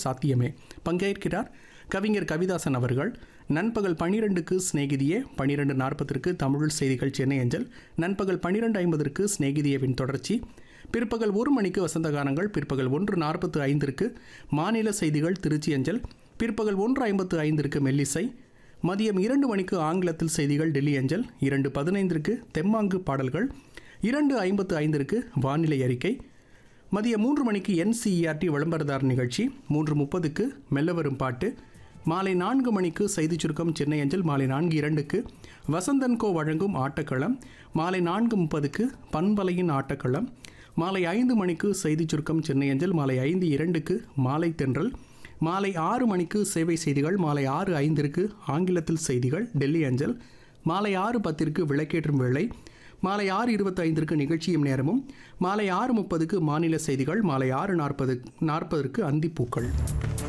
சாத்தியமே பங்கேற்கிறார் கவிஞர் கவிதாசன் அவர்கள் நண்பகல் பன்னிரெண்டுக்கு சிநேகிதியே பன்னிரெண்டு நாற்பதற்கு தமிழ் செய்திகள் சென்னை அஞ்சல் நண்பகல் பன்னிரெண்டு ஐம்பதற்கு சிநேகிதியவின் தொடர்ச்சி பிற்பகல் ஒரு மணிக்கு வசந்த கானங்கள் பிற்பகல் ஒன்று நாற்பத்து ஐந்திற்கு மாநில செய்திகள் திருச்சி அஞ்சல் பிற்பகல் ஒன்று ஐம்பத்து ஐந்திற்கு மெல்லிசை மதியம் இரண்டு மணிக்கு ஆங்கிலத்தில் செய்திகள் டெல்லி அஞ்சல் இரண்டு பதினைந்திற்கு தெம்மாங்கு பாடல்கள் இரண்டு ஐம்பத்து ஐந்திற்கு வானிலை அறிக்கை மதியம் மூன்று மணிக்கு என்சிஇஆர்டி விளம்பரதார் நிகழ்ச்சி மூன்று முப்பதுக்கு மெல்ல வரும் பாட்டு மாலை நான்கு மணிக்கு செய்திச் சுருக்கம் சென்னை அஞ்சல் மாலை நான்கு இரண்டுக்கு வசந்தன்கோ வழங்கும் ஆட்டக்களம் மாலை நான்கு முப்பதுக்கு பண்பலையின் ஆட்டக்களம் மாலை ஐந்து மணிக்கு செய்திச் சுருக்கம் சென்னை அஞ்சல் மாலை ஐந்து இரண்டுக்கு மாலை தென்றல் மாலை ஆறு மணிக்கு சேவை செய்திகள் மாலை ஆறு ஐந்திற்கு ஆங்கிலத்தில் செய்திகள் டெல்லி அஞ்சல் மாலை ஆறு பத்திற்கு விளக்கேற்றும் வேளை மாலை ஆறு இருபத்தைந்திற்கு நிகழ்ச்சியும் நேரமும் மாலை ஆறு முப்பதுக்கு மாநில செய்திகள் மாலை ஆறு நாற்பது நாற்பதற்கு அந்திப்பூக்கள்